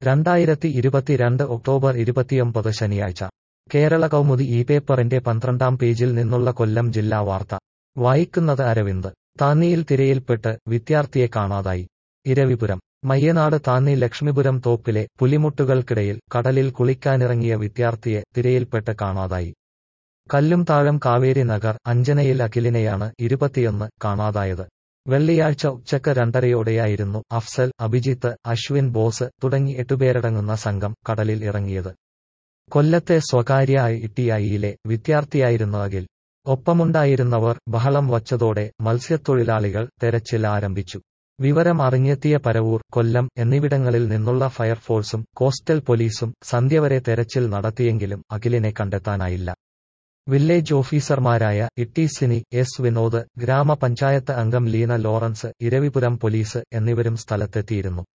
രണ്ടായിരത്തി ഇരുപത്തിരണ്ട് ഒക്ടോബർ ഇരുപത്തിയൊമ്പത് ശനിയാഴ്ച കേരള കൗമുദി ഈ പേപ്പറിന്റെ പന്ത്രണ്ടാം പേജിൽ നിന്നുള്ള കൊല്ലം ജില്ലാ വാർത്ത വായിക്കുന്നത് അരവിന്ദ് താന്നിയിൽ തിരയിൽപ്പെട്ട് വിദ്യാർത്ഥിയെ കാണാതായി ഇരവിപുരം മയ്യനാട് താന്നി ലക്ഷ്മിപുരം തോപ്പിലെ പുലിമുട്ടുകൾക്കിടയിൽ കടലിൽ കുളിക്കാനിറങ്ങിയ വിദ്യാർത്ഥിയെ തിരയിൽപ്പെട്ട് കാണാതായി കല്ലും താഴം കാവേരി നഗർ അഞ്ജനയിൽ അഖിലിനെയാണ് ഇരുപത്തിയൊന്ന് കാണാതായത് വെള്ളിയാഴ്ച ഉച്ചക്ക് രണ്ടരയോടെയായിരുന്നു അഫ്സൽ അഭിജിത്ത് അശ്വിൻ ബോസ് തുടങ്ങി എട്ടുപേരടങ്ങുന്ന സംഘം കടലിൽ ഇറങ്ങിയത് കൊല്ലത്തെ സ്വകാര്യ ഐടിഐയിലെ വിദ്യാർത്ഥിയായിരുന്നു അഖിൽ ഒപ്പമുണ്ടായിരുന്നവർ ബഹളം വച്ചതോടെ മത്സ്യത്തൊഴിലാളികൾ തെരച്ചിൽ ആരംഭിച്ചു വിവരം അറിഞ്ഞെത്തിയ പരവൂർ കൊല്ലം എന്നിവിടങ്ങളിൽ നിന്നുള്ള ഫയർഫോഴ്സും കോസ്റ്റൽ പോലീസും സന്ധ്യവരെ തെരച്ചിൽ നടത്തിയെങ്കിലും അഖിലിനെ കണ്ടെത്താനായില്ല വില്ലേജ് ഓഫീസർമാരായ ഇട്ടീസിനി എസ് വിനോദ് ഗ്രാമപഞ്ചായത്ത് അംഗം ലീന ലോറൻസ് ഇരവിപുരം പോലീസ് എന്നിവരും സ്ഥലത്തെത്തിയിരുന്നു